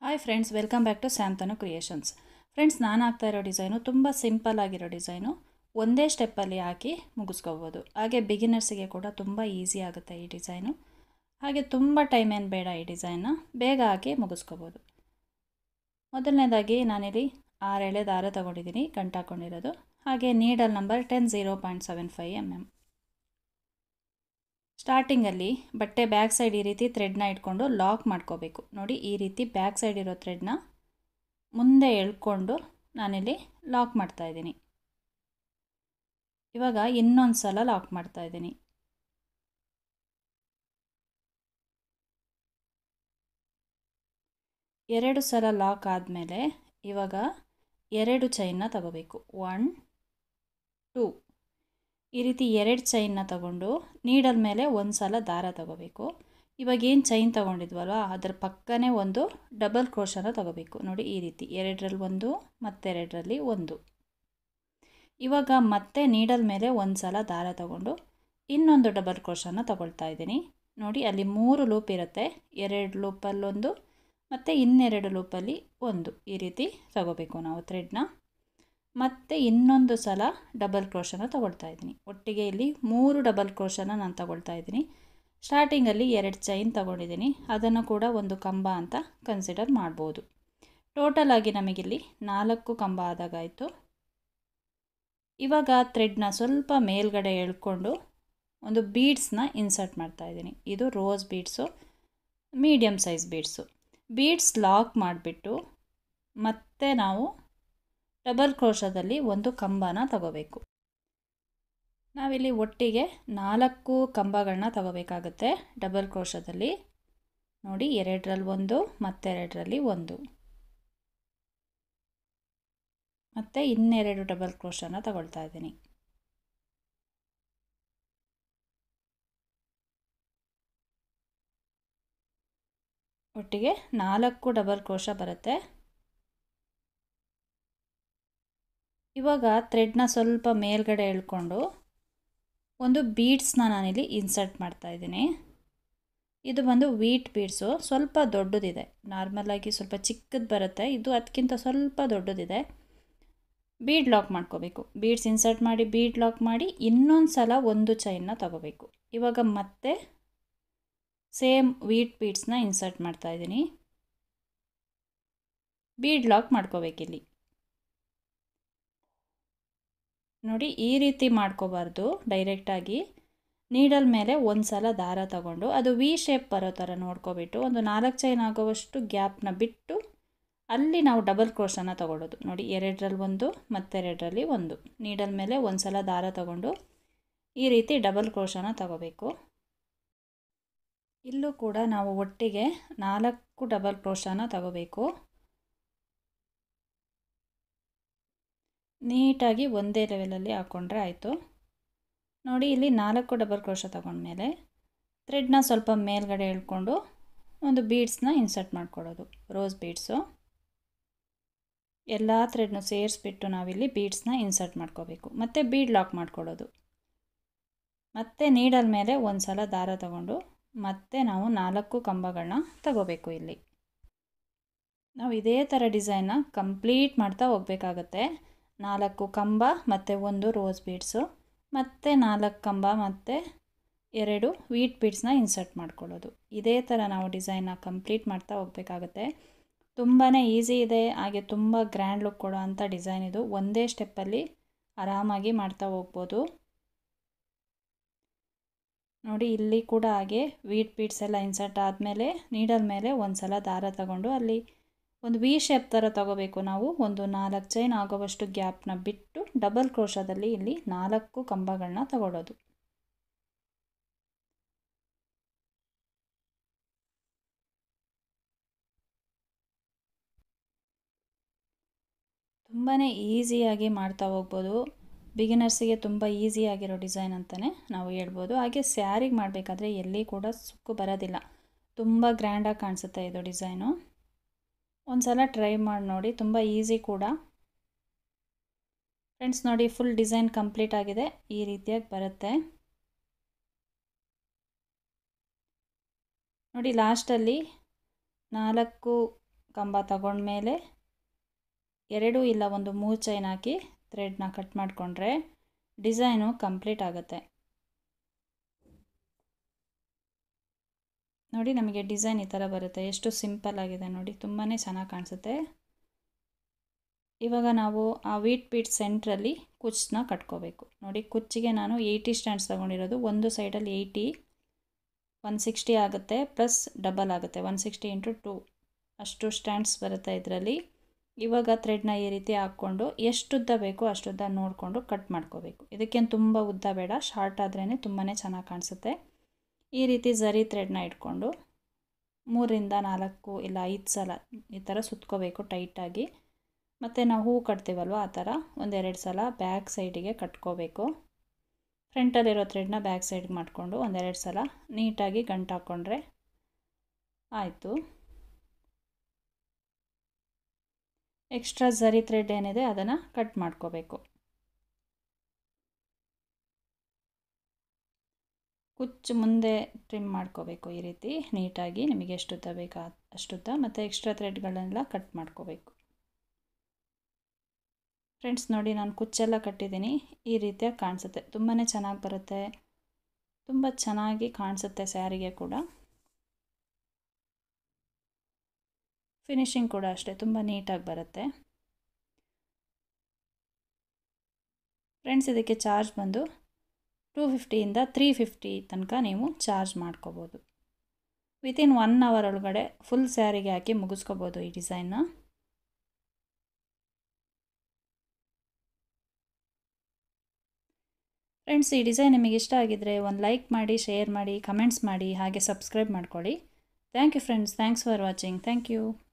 hi friends welcome back to Samtanu creations friends ನಾನು ಹಾಕ್ತಾ ಇರೋ ಡಿಸೈನು ತುಂಬ ಸಿಂಪಲ್ ಆಗಿರೋ ಡಿಸೈನು ಒಂದೇ ಸ್ಟೆಪ್ಪಲ್ಲಿ ಹಾಕಿ ಮುಗಿಸ್ಕೋಬೋದು ಹಾಗೆ ಬಿಗಿನರ್ಸಿಗೆ ಕೂಡ ತುಂಬ ಈಸಿ ಆಗುತ್ತೆ ಈ ಡಿಸೈನು ಹಾಗೆ ತುಂಬ ಟೈಮ್ ಏನು ಬೇಡ ಈ ಡಿಸೈನ್ನ ಬೇಗ ಹಾಕಿ ಮುಗಿಸ್ಕೋಬೋದು ಮೊದಲನೇದಾಗಿ ನಾನಿಲ್ಲಿ ಆರು ಎಳೆ ದಾರ ತೊಗೊಂಡಿದ್ದೀನಿ ಗಂಟು ಹಾಕ್ಕೊಂಡಿರೋದು ಹಾಗೆ needle number ten zero point seven five M M ಸ್ಟಾರ್ಟಿಂಗಲ್ಲಿ ಬಟ್ಟೆ ಬ್ಯಾಕ್ ಸೈಡ್ ಈ ರೀತಿ ಥ್ರೆಡ್ನ ಇಟ್ಕೊಂಡು ಲಾಕ್ ಮಾಡ್ಕೋಬೇಕು ನೋಡಿ ಈ ರೀತಿ ಬ್ಯಾಕ್ ಸೈಡ್ ಇರೋ ಥ್ರೆಡ್ನ ಮುಂದೆ ಎಳ್ಕೊಂಡು ನಾನಿಲ್ಲಿ ಲಾಕ್ ಮಾಡ್ತಾಯಿದ್ದೀನಿ ಇವಾಗ ಇನ್ನೊಂದು ಸಲ ಲಾಕ್ ಮಾಡ್ತಾಯಿದ್ದೀನಿ ಎರಡು ಸಲ ಲಾಕ್ ಆದಮೇಲೆ ಇವಾಗ ಎರಡು ಚೈನ್ನ ತಗೋಬೇಕು ಒನ್ ಟೂ ಈ ರೀತಿ ಎರಡು ಚೈನ್ನ ತಗೊಂಡು ನೀಡಲ್ ಮೇಲೆ ಒಂದು ಸಲ ದಾರ ತಗೋಬೇಕು ಇವಾಗ ಏನು ಚೈನ್ ತೊಗೊಂಡಿದ್ವಲ್ವ ಅದರ ಪಕ್ಕನೇ ಒಂದು ಡಬಲ್ ಕ್ರೋಶನ ತಗೋಬೇಕು ನೋಡಿ ಈ ರೀತಿ ಎರಡರಲ್ಲಿ ಒಂದು ಮತ್ತೆರಡರಲ್ಲಿ ಒಂದು ಇವಾಗ ಮತ್ತೆ ನೀಡಲ್ ಮೇಲೆ ಒಂದು ಸಲ ದಾರ ತಗೊಂಡು ಇನ್ನೊಂದು ಡಬಲ್ ಕ್ರೋಶನ ತಗೊಳ್ತಾ ಇದ್ದೀನಿ ನೋಡಿ ಅಲ್ಲಿ ಮೂರು ಲೂಪ್ ಇರುತ್ತೆ ಎರಡು ಲೂಪಲ್ಲೊಂದು ಮತ್ತು ಇನ್ನೆರಡು ಲೂಪಲ್ಲಿ ಒಂದು ಈ ರೀತಿ ತಗೋಬೇಕು ನಾವು ಥ್ರೆಡ್ನ ಮತ್ತು ಇನ್ನೊಂದು ಸಲ ಡಬಲ್ ಕ್ರೋಶನ ತಗೊಳ್ತಾ ಇದ್ದೀನಿ ಒಟ್ಟಿಗೆ ಇಲ್ಲಿ ಮೂರು ಡಬಲ್ ಕ್ರೋಶನ ನಾನು ತಗೊಳ್ತಾ ಇದ್ದೀನಿ ಸ್ಟಾರ್ಟಿಂಗಲ್ಲಿ ಎರಡು ಚೈನ್ ತಗೊಂಡಿದ್ದೀನಿ ಅದನ್ನು ಕೂಡ ಒಂದು ಕಂಬ ಅಂತ ಕನ್ಸಿಡರ್ ಮಾಡ್ಬೋದು ಟೋಟಲ್ ಆಗಿ ನಮಗಿಲ್ಲಿ ನಾಲ್ಕು ಕಂಬ ಆದಾಗಾಯಿತು ಇವಾಗ ಥ್ರೆಡ್ನ ಸ್ವಲ್ಪ ಮೇಲ್ಗಡೆ ಎಳ್ಕೊಂಡು ಒಂದು ಬೀಡ್ಸ್ನ ಇನ್ಸರ್ಟ್ ಮಾಡ್ತಾಯಿದ್ದೀನಿ ಇದು rose beads medium size beads beads lock ಮಾಡಿಬಿಟ್ಟು ಮತ್ತೆ ನಾವು ಡಬಲ್ ಕ್ರೋಶದಲ್ಲಿ ಒಂದು ಕಂಬನ ತಗೋಬೇಕು ನಾವಿಲ್ಲಿ ಒಟ್ಟಿಗೆ ನಾಲ್ಕು ಕಂಬಗಳನ್ನ ತಗೋಬೇಕಾಗುತ್ತೆ ಡಬಲ್ ಕ್ರೋಶದಲ್ಲಿ ನೋಡಿ ಎರಡರಲ್ಲಿ ಒಂದು ಮತ್ತೆರಡರಲ್ಲಿ ಒಂದು ಮತ್ತು ಇನ್ನೆರಡು ಡಬಲ್ ಕ್ರೋಶನ ತಗೊಳ್ತಾ ಇದ್ದೀನಿ ಒಟ್ಟಿಗೆ ನಾಲ್ಕು ಡಬಲ್ ಕ್ರೋಶ ಬರುತ್ತೆ ಇವಾಗ ಥ್ರೆಡ್ನ ಸ್ವಲ್ಪ ಮೇಲ್ಗಡೆ ಎಳ್ಕೊಂಡು ಒಂದು ಬೀಡ್ಸ್ನ ನಾನಿಲ್ಲಿ ಇನ್ಸರ್ಟ್ ಮಾಡ್ತಾ ಇದ್ದೀನಿ ಇದು ಬಂದು ವೀಟ್ ಬೀಡ್ಸು ಸ್ವಲ್ಪ ದೊಡ್ಡದಿದೆ ನಾರ್ಮಲಾಗಿ ಸ್ವಲ್ಪ ಚಿಕ್ಕದು ಬರುತ್ತೆ ಇದು ಅದಕ್ಕಿಂತ ಸ್ವಲ್ಪ ದೊಡ್ಡದಿದೆ ಬೀಡ್ ಲಾಕ್ ಮಾಡ್ಕೋಬೇಕು ಬೀಡ್ಸ್ ಇನ್ಸರ್ಟ್ ಮಾಡಿ ಬೀಡ್ ಲಾಕ್ ಮಾಡಿ ಇನ್ನೊಂದು ಸಲ ಒಂದು ಚೈನ್ನ ತಗೋಬೇಕು ಇವಾಗ ಮತ್ತೆ ಸೇಮ್ ವೀಟ್ ಬೀಡ್ಸ್ನ ಇನ್ಸರ್ಟ್ ಮಾಡ್ತಾ ಇದ್ದೀನಿ ಬೀಡ್ ಲಾಕ್ ಮಾಡ್ಕೋಬೇಕಿಲ್ಲಿ ನೋಡಿ ಈ ರೀತಿ ಮಾಡ್ಕೋಬಾರ್ದು ಡೈರೆಕ್ಟಾಗಿ ನೀಡಲ್ ಮೇಲೆ ಒಂದು ಸಲ ದಾರ ತಗೊಂಡು ಅದು ವಿ ಶೇಪ್ ಬರೋ ಥರ ನೋಡ್ಕೊಬಿಟ್ಟು ಒಂದು ನಾಲ್ಕು ಚೈನ್ ಆಗೋವಷ್ಟು ಗ್ಯಾಪ್ನ ಬಿಟ್ಟು ಅಲ್ಲಿ ನಾವು ಡಬಲ್ ಕ್ರೋಶನ ತಗೊಳ್ಳೋದು ನೋಡಿ ಎರಡರಲ್ಲಿ ಒಂದು ಮತ್ತೆರಡರಲ್ಲಿ ಒಂದು ನೀಡಲ್ ಮೇಲೆ ಒಂದು ಸಲ ದಾರ ತಗೊಂಡು ಈ ರೀತಿ ಡಬಲ್ ಕ್ರೋಶನ ತಗೋಬೇಕು ಇಲ್ಲೂ ಕೂಡ ನಾವು ಒಟ್ಟಿಗೆ ನಾಲ್ಕು ಡಬಲ್ ಕ್ರೋಶನ ತಗೋಬೇಕು ನೀಟಾಗಿ ಒಂದೇ ಲೆವೆಲಲ್ಲಿ ಹಾಕ್ಕೊಂಡ್ರೆ ಆಯಿತು ನೋಡಿ ಇಲ್ಲಿ ನಾಲ್ಕು ಡಬಲ್ ಕ್ರೋಶ ತಗೊಂಡ್ಮೇಲೆ ಥ್ರೆಡ್ನ ಸ್ವಲ್ಪ ಮೇಲ್ಗಡೆ ಎಳ್ಕೊಂಡು ಒಂದು ಬೀಡ್ಸ್ನ ಇನ್ಸರ್ಟ್ ಮಾಡ್ಕೊಳ್ಳೋದು ರೋಸ್ ಬೀಡ್ಸು ಎಲ್ಲ ಥ್ರೆಡ್ನು ಸೇರಿಸ್ಬಿಟ್ಟು ನಾವಿಲ್ಲಿ ಬೀಡ್ಸ್ನ ಇನ್ಸರ್ಟ್ ಮಾಡ್ಕೋಬೇಕು ಮತ್ತು ಬೀಡ್ ಲಾಕ್ ಮಾಡ್ಕೊಳ್ಳೋದು ಮತ್ತು ನೀಡಲ್ ಮೇಲೆ ಒಂದು ಸಲ ದಾರ ತಗೊಂಡು ಮತ್ತೆ ನಾವು ನಾಲ್ಕು ಕಂಬಗಳನ್ನ ತಗೋಬೇಕು ಇಲ್ಲಿ ನಾವು ಇದೇ ಥರ ಡಿಸೈನ್ನ ಕಂಪ್ಲೀಟ್ ಮಾಡ್ತಾ ಹೋಗಬೇಕಾಗತ್ತೆ ನಾಲ್ಕು ಕಂಬ ಮತ್ತು ಒಂದು ರೋಸ್ ಬೀಡ್ಸು ಮತ್ತು ನಾಲ್ಕು ಕಂಬ ಮತ್ತು ಎರಡು ವೀಟ್ ಬೀಡ್ಸ್ನ ಇನ್ಸರ್ಟ್ ಮಾಡ್ಕೊಳ್ಳೋದು ಇದೇ ಥರ ನಾವು ಡಿಸೈನ್ನ ಕಂಪ್ಲೀಟ್ ಮಾಡ್ತಾ ಹೋಗಬೇಕಾಗತ್ತೆ ತುಂಬಾ ಈಸಿ ಇದೆ ಹಾಗೆ ತುಂಬ ಗ್ರ್ಯಾಂಡ್ ಲುಕ್ ಕೊಡೋ ಅಂಥ ಡಿಸೈನ್ ಇದು ಒಂದೇ ಸ್ಟೆಪ್ಪಲ್ಲಿ ಆರಾಮಾಗಿ ಮಾಡ್ತಾ ಹೋಗ್ಬೋದು ನೋಡಿ ಇಲ್ಲಿ ಕೂಡ ಹಾಗೆ ವೀಟ್ ಬೀಡ್ಸ್ ಎಲ್ಲ ಇನ್ಸರ್ಟ್ ಆದಮೇಲೆ ನೀಡಲ್ ಮೇಲೆ ಒಂದು ಸಲ ದಾರ ತಗೊಂಡು ಅಲ್ಲಿ ಒಂದು ವಿ ಶೇಪ್ ಥರ ತಗೋಬೇಕು ನಾವು ಒಂದು ನಾಲ್ಕು ಚೈನ್ ಆಗೋವಷ್ಟು ಗ್ಯಾಪ್ನ ಬಿಟ್ಟು ಡಬಲ್ ಕ್ರೋಶದಲ್ಲಿ ಇಲ್ಲಿ ನಾಲ್ಕು ಕಂಬಗಳನ್ನ ತಗೊಳ್ಳೋದು ತುಂಬಾ ಈಸಿಯಾಗಿ ಮಾಡ್ತಾ ಹೋಗ್ಬೋದು ಬಿಗಿನರ್ಸಿಗೆ ತುಂಬ ಈಸಿಯಾಗಿರೋ ಡಿಸೈನ್ ಅಂತಲೇ ನಾವು ಹೇಳ್ಬೋದು ಹಾಗೆ ಸ್ಯಾರಿಗೆ ಮಾಡಬೇಕಾದ್ರೆ ಎಲ್ಲಿ ಕೂಡ ಸುಕ್ಕು ಬರೋದಿಲ್ಲ ತುಂಬ ಗ್ರ್ಯಾಂಡಾಗಿ ಕಾಣಿಸುತ್ತೆ ಇದು ಡಿಸೈನು ಒಂದು ಸಲ ಟ್ರೈ ಮಾಡಿ ನೋಡಿ ತುಂಬ ಈಸಿ ಕೂಡ ಫ್ರೆಂಡ್ಸ್ ನೋಡಿ ಫುಲ್ ಡಿಸೈನ್ ಕಂಪ್ಲೀಟ್ ಆಗಿದೆ ಈ ರೀತಿಯಾಗಿ ಬರುತ್ತೆ ನೋಡಿ ಲಾಸ್ಟಲ್ಲಿ ನಾಲ್ಕು ಕಂಬ ತಗೊಂಡ್ಮೇಲೆ ಎರಡು ಇಲ್ಲ ಒಂದು ಮೂರು ಚೈನ್ ಹಾಕಿ ಥ್ರೆಡ್ನ ಕಟ್ ಮಾಡಿಕೊಂಡ್ರೆ ಡಿಸೈನು ಕಂಪ್ಲೀಟ್ ಆಗುತ್ತೆ ನೋಡಿ ನಮಗೆ ಡಿಸೈನ್ ಈ ಥರ ಬರುತ್ತೆ ಎಷ್ಟು ಸಿಂಪಲ್ ಆಗಿದೆ ನೋಡಿ ತುಂಬಾ ಚೆನ್ನಾಗಿ ಕಾಣಿಸುತ್ತೆ ಇವಾಗ ನಾವು ಆ ವೀಟ್ ಪೀಟ್ ಸೆಂಟ್ರಲ್ಲಿ ಕುಚ್ಚನ್ನ ಕಟ್ಕೋಬೇಕು ನೋಡಿ ಕುಚ್ಚಿಗೆ ನಾನು ಏಯ್ಟಿ ಸ್ಟ್ಯಾಂಡ್ಸ್ ತೊಗೊಂಡಿರೋದು ಒಂದು ಸೈಡಲ್ಲಿ ಏಯ್ಟಿ ಒನ್ ಸಿಕ್ಸ್ಟಿ ಆಗುತ್ತೆ ಪ್ಲಸ್ ಡಬಲ್ ಆಗುತ್ತೆ ಒನ್ ಸಿಕ್ಸ್ಟಿ ಇಂಟು ಟು ಅಷ್ಟು ಸ್ಟ್ಯಾಂಡ್ಸ್ ಬರುತ್ತೆ ಇದರಲ್ಲಿ ಇವಾಗ ಥ್ರೆಡ್ನ ಈ ರೀತಿ ಹಾಕ್ಕೊಂಡು ಎಷ್ಟು ಉದ್ದ ಬೇಕೋ ಅಷ್ಟುದ್ದ ನೋಡಿಕೊಂಡು ಕಟ್ ಮಾಡ್ಕೋಬೇಕು ಇದಕ್ಕೇನು ತುಂಬ ಉದ್ದ ಬೇಡ ಶಾರ್ಟ್ ಆದ್ರೇ ತುಂಬಾ ಚೆನ್ನಾಗಿ ಕಾಣಿಸುತ್ತೆ ಈ ರೀತಿ ಝರಿ ಥ್ರೆಡ್ನ ಇಟ್ಕೊಂಡು ಮೂರಿಂದ ನಾಲ್ಕು ಇಲ್ಲ ಐದು ಸಲ ಈ ಥರ ಸುತ್ಕೋಬೇಕು ಟೈಟಾಗಿ ಮತ್ತು ನಾವು ಹೂ ಕಟ್ತೀವಲ್ವ ಆ ಥರ ಒಂದೆರಡು ಸಲ ಬ್ಯಾಕ್ ಸೈಡಿಗೆ ಕಟ್ಕೋಬೇಕು ಫ್ರಂಟಲ್ಲಿರೋ ಥ್ರೆಡ್ನ ಬ್ಯಾಕ್ ಸೈಡ್ಗೆ ಮಾಡಿಕೊಂಡು ಒಂದೆರಡು ಸಲ ನೀಟಾಗಿ ಗಂಟು ಹಾಕ್ಕೊಂಡ್ರೆ ಆಯಿತು ಎಕ್ಸ್ಟ್ರಾ ಝರಿ ಥ್ರೆಡ್ ಏನಿದೆ ಅದನ್ನು ಕಟ್ ಮಾಡ್ಕೋಬೇಕು ಕುಚ್ಚು ಮುಂದೆ ಟ್ರಿಮ್ ಮಾಡ್ಕೋಬೇಕು ಈ ರೀತಿ ನೀಟಾಗಿ ನಿಮಗೆ ಎಷ್ಟುದ್ದ ಬೇಕಾ ಅಷ್ಟುದ್ದ ಮತ್ತು ಎಕ್ಸ್ಟ್ರಾ ಥ್ರೆಡ್ಗಳನ್ನೆಲ್ಲ ಕಟ್ ಮಾಡ್ಕೋಬೇಕು ಫ್ರೆಂಡ್ಸ್ ನೋಡಿ ನಾನು ಕುಚ್ಚೆಲ್ಲ ಕಟ್ಟಿದ್ದೀನಿ ಈ ರೀತಿಯಾಗಿ ಕಾಣಿಸುತ್ತೆ ತುಂಬಾ ಚೆನ್ನಾಗಿ ಬರುತ್ತೆ ತುಂಬ ಚೆನ್ನಾಗಿ ಕಾಣಿಸುತ್ತೆ ಸ್ಯಾರಿಗೆ ಕೂಡ ಫಿನಿಶಿಂಗ್ ಕೂಡ ಅಷ್ಟೇ ತುಂಬ ನೀಟಾಗಿ ಬರುತ್ತೆ ಫ್ರೆಂಡ್ಸ್ ಇದಕ್ಕೆ ಚಾರ್ಜ್ ಬಂದು ಟೂ ಫಿಫ್ಟಿಯಿಂದ ತ್ರೀ ಫಿಫ್ಟಿ ತನಕ ನೀವು ಚಾರ್ಜ್ ಮಾಡ್ಕೋಬೋದು ವಿತಿನ್ ಒನ್ ಅವರ್ ಒಳಗಡೆ ಫುಲ್ ಸ್ಯಾರಿಗೆ ಹಾಕಿ ಮುಗಿಸ್ಕೋಬೋದು ಈ ಡಿಸೈನ್ನ ಫ್ರೆಂಡ್ಸ್ ಈ ಡಿಸೈನ್ ನಿಮಗೆ ಇಷ್ಟ ಆಗಿದ್ದರೆ ಒಂದು ಲೈಕ್ ಮಾಡಿ ಶೇರ್ ಮಾಡಿ ಕಮೆಂಟ್ಸ್ ಮಾಡಿ ಹಾಗೆ ಸಬ್ಸ್ಕ್ರೈಬ್ ಮಾಡ್ಕೊಳ್ಳಿ thank you friends thanks for watching thank you